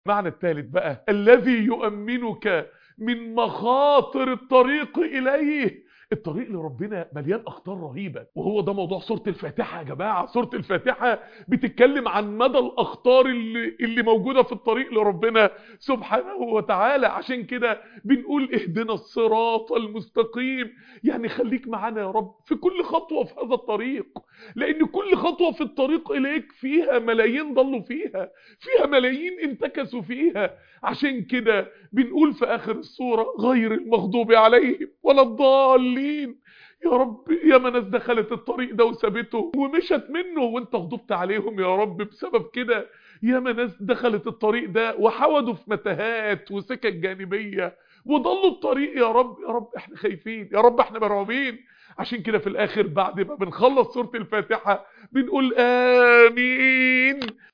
معنى الثالث بقى الذي يؤمنك من مخاطر الطريق إليه الطريق لربنا مليان اخطار رهيبه وهو ده موضوع سوره الفاتحه يا جماعه سوره الفاتحه بتتكلم عن مدى الاخطار اللي اللي موجوده في الطريق لربنا سبحانه وتعالى عشان كده بنقول اهدنا الصراط المستقيم يعني خليك معانا يا رب في كل خطوه في هذا الطريق لان كل خطوه في الطريق اليك فيها ملايين ضلوا فيها فيها ملايين انتكسوا فيها عشان كده بنقول في اخر السوره غير المغضوب عليهم ولا الضالين يا رب يا ما ناس دخلت الطريق ده وسابته ومشت منه وانت غضبت عليهم يا رب بسبب كده يا ما ناس دخلت الطريق ده وحودوا في متاهات وسكك جانبيه وضلوا الطريق يا رب يا رب احنا خايفين يا رب احنا مرعوبين عشان كده في الاخر بعد ما بنخلص سوره الفاتحه بنقول امين